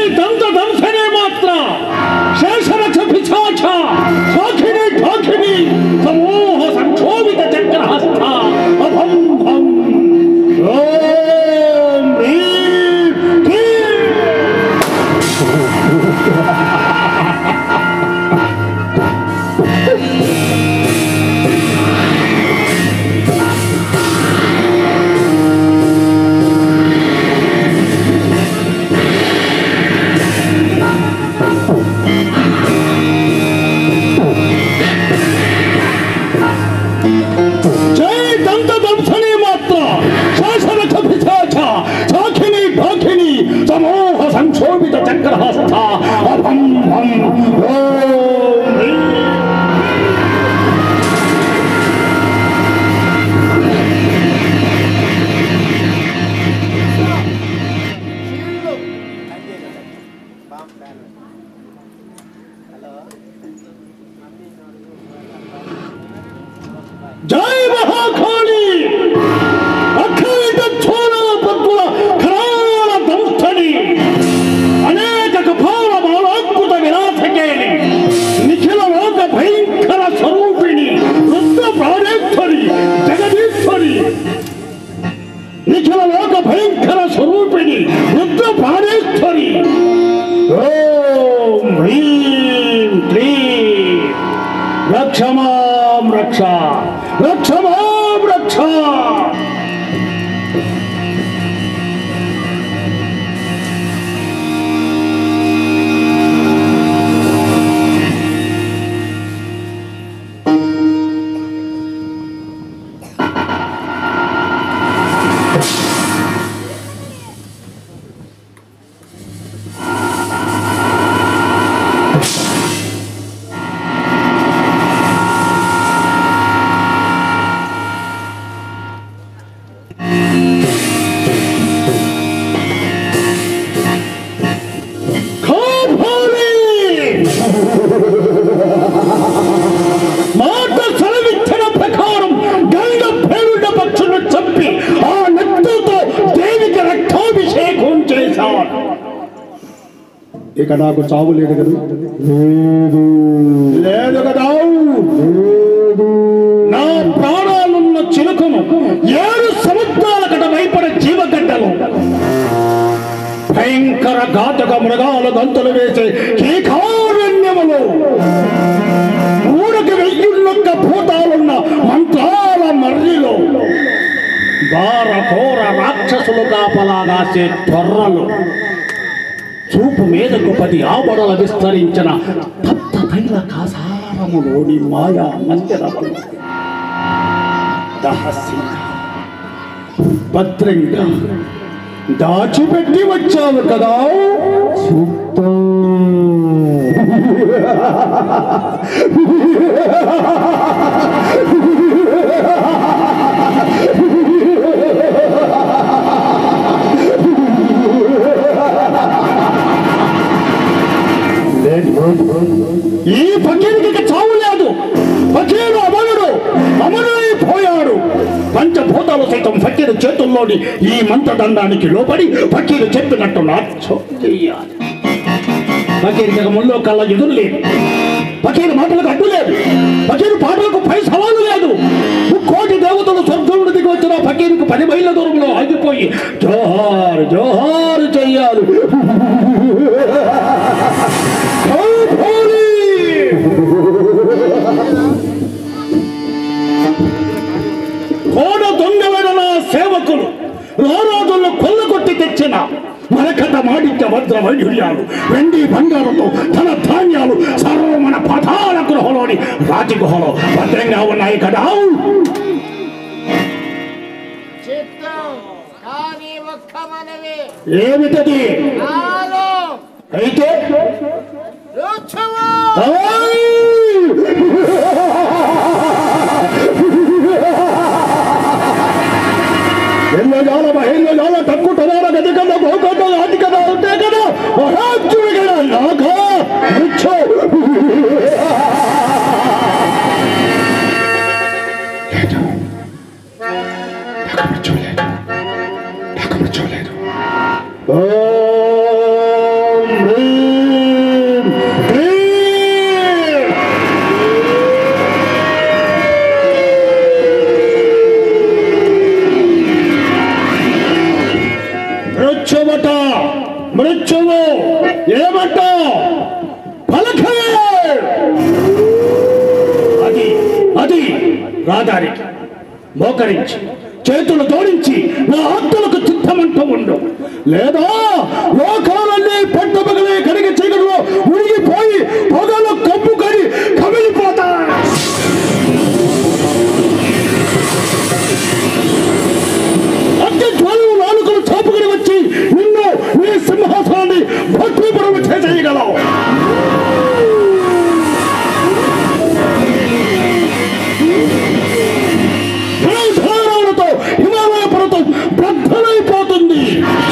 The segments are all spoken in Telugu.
దంత దంసనే మాత్ర శేషరక్ష పిశాచ సాఖిని ఠాకిని సమూహ సంక్షోభిత చక్రహస్త అభం భం ఓం హ్రీం క్లీం జై దంత దంసనే మాత్ర శాసనక పిశాచ సాఖిని ఢాకిని సమూహ సంక్షోభిత చక్రహస్త అభం భం ఓం హ్రీం జై మహాకాళి అఖండ చోళ పద్ముల ఖరాళ దంస్థని అనేక కపాల బాలాకృత విలాసకేలి నిఖిల లోక భయంకర స్వరూపిణి రుద్ర ప్రాణేశ్వరి జగదీశ్వరి నిఖిల లోక భయంకర స్వరూపిణి రుద్ర ప్రాణేశ్వరి ఓం హ్రీం క్లీం రక్షమాం రక్ష రక్షమాం రక్ష కాపాలి మాట సెలవిచ్చిన ప్రకారం గంగ పేరుడ పక్షులను చంపి ఆ నెత్తుతో దేవికి రక్తాభిషేకం చేశారు ఇక నాకు చావు లేదు కదా లేదు లేదు కదా నా ప్రాణాలున్న చిలుకను ఏడు సముద్రాల కట భయపడే జీవగడ్డలు భయంకర ఘాతక మృగాల గంతులు వేసే కీకారణ్యములు ఊరికి వెయ్యున్నొక్క భూతాలున్న మంత్రాల మర్రిలో దార కోర రాక్షసులు కాపలాగాసే త్వరలు చూపు మీదకు పది ఆవడల విస్తరించిన తప్త తైల కాసారములోని మాయా మందిరములు రహస్యంగా భద్రంగా దాచిపెట్టి వచ్చావు కదా ఈ ఫకీరుకి చావు లేదు ఫకీరు అమరుడు అమరుడైపోయాడు పంచభూతాలు సైతం ఫకీరు చేతుల్లోని ఈ మంత్రదండానికి లోపడి ఫకీరు చెప్పినట్టు నాట్యం చెయ్యాలి ఫకీరుకి ఇక ముళ్ళో కళ్ళ ఎదురు లేదు ఫకీరు మాటలకు అడ్డు లేదు ఫకీరు పాటలకు పై సవాలు లేదు కోటి దేవతలు స్వర్గముడి దిగి వచ్చిన ఫకీరుకు పది మైళ్ళ దూరంలో ఆగిపోయి జోహార్ జోహార్ చెయ్యాలి కోడ దొంగలైన నా సేవకులు రారాజులను కొల్లగొట్టి తెచ్చిన మరకట మాడిత్య వజ్ర వైఢుర్యాలు వెండి బంగారంతో ధన ధాన్యాలు సర్వమన పథాల గృహలోని రాజగృహలో భద్రంగా ఉన్నాయి కదా చిత్తం కానీ ఒక్క మనవి ఏమిటది నాలో అయితే రుచువు ఆయ్! ఎన్నోజాల మహేంద్రజాల తక్కుటదాల గది కన్నా గోకట ఆటి కదా ఉంటే కదా మహాత్ముడు కదా నాక ముచ్చో లేదు నాకు మృత్యు లేదు నాకు మృత్యు లేదు ఓం మృత్యువు ఏమంటావు పలకే అది అది రాదారికి మోకరించి చేతులు జోడించి నా ఆత్మలకు చిత్తమంటూ ఉండు లేదా లోకాలన్నీ పట్టపగలే కడిగి చీకటిలో మునిగిపోయి పొగలు కప్పుకొని కమిలిపోతా అగ్ని జ్వాలలు నాలుకలు చాపుకొని వచ్చి నిన్ను నీ సింహాసనాన్ని భక్తిపురం చేసేయగలవు ధనాధారాలతో హిమాలయ పర్వతం బద్దలైపోతుంది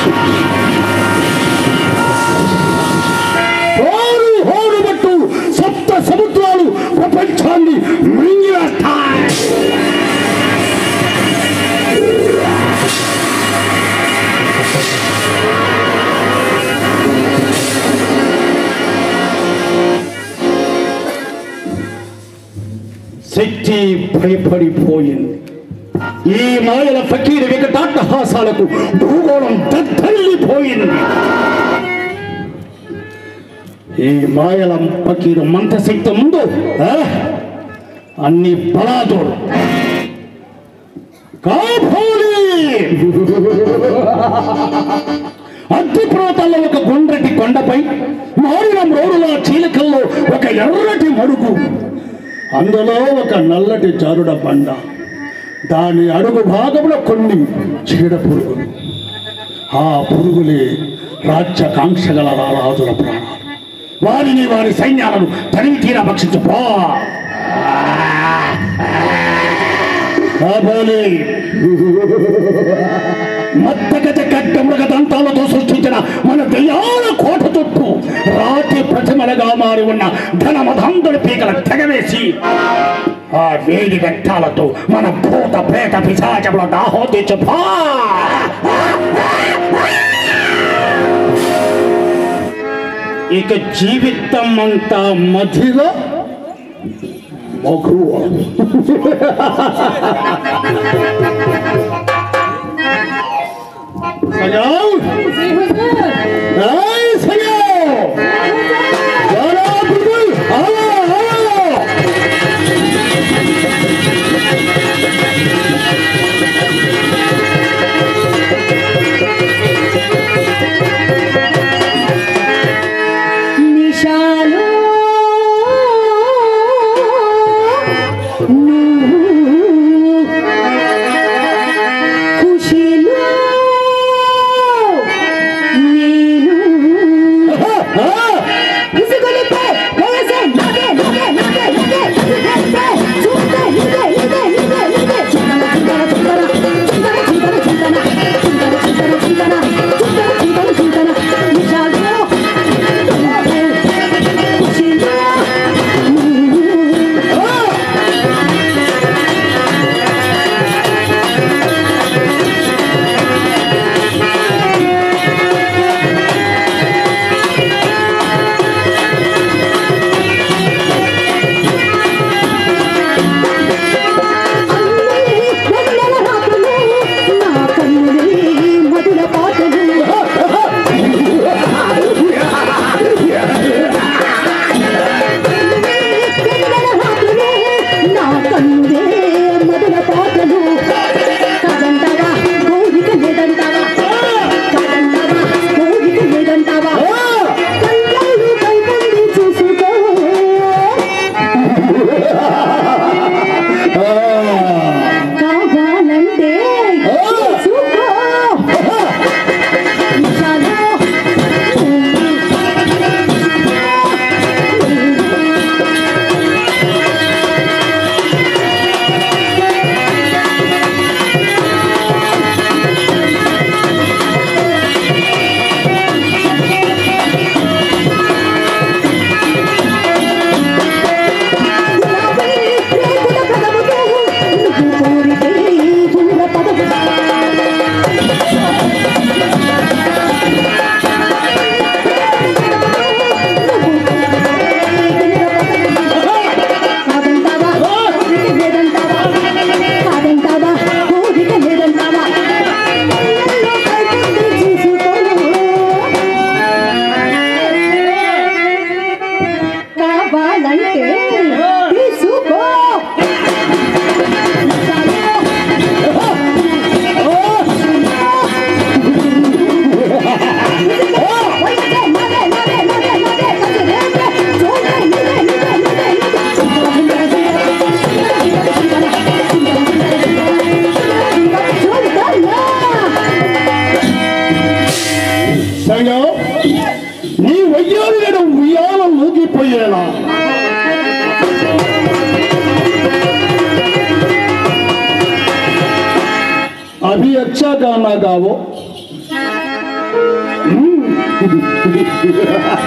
హోరు హోరు పట్టు సప్త సముద్రాలు ప్రపంచాన్ని మింగివేస్తాయి శక్తి భయపడిపోయింది ఈ మాయల ఫకీర్ వికటాట్టహాసాలకు భూగోళం దద్దల్లిపోయింది ఈ మాయల ఫకీరు మంత్రశక్తి ముందు ఆ, అన్ని బలాదులు కాబోలి అగ్ని పర్వతాల్లో ఒక గుండ్రటి కొండపై మారిన మ్రోడుల చీలికల్లో ఒక ఎర్రటి మడుగు అందులో ఒక నల్లటి జారుడ బండ దాని అడుగు భాగంలో కొన్ని చీడ పురుగులు ఆ పురుగులే రాజ్యకాంక్ష గల రారాజుల ప్రాణాలు వారిని వారి సైన్యాలను తనివి తీరా భక్షించు పో కాబోలే మత్తగజ ఖడ్గమృగ దంతాలతో సృష్టించిన మన దయాల కోట చుట్టూ రాతి ప్రతిమలుగా మారి ఉన్న ధనమధందుడి పీకల తెగవేసి ఆ వేడి వ్యక్తాలతో మన భూత ప్రేత పిశాచముల దాహోతించు పా! ఇక జీవితం అంతా మధ్యలో మగువ సజావ్ ఏయ్ సజావ్ రారా బుల్బుల్ ఆవా ఆవా నిషాలో నువ్వు ఖుషిలో నేను నీ వయ్యాలు ఉయ్యాల ఊగిపోయేలా अभी अच्छा गाना गाओ हम्म।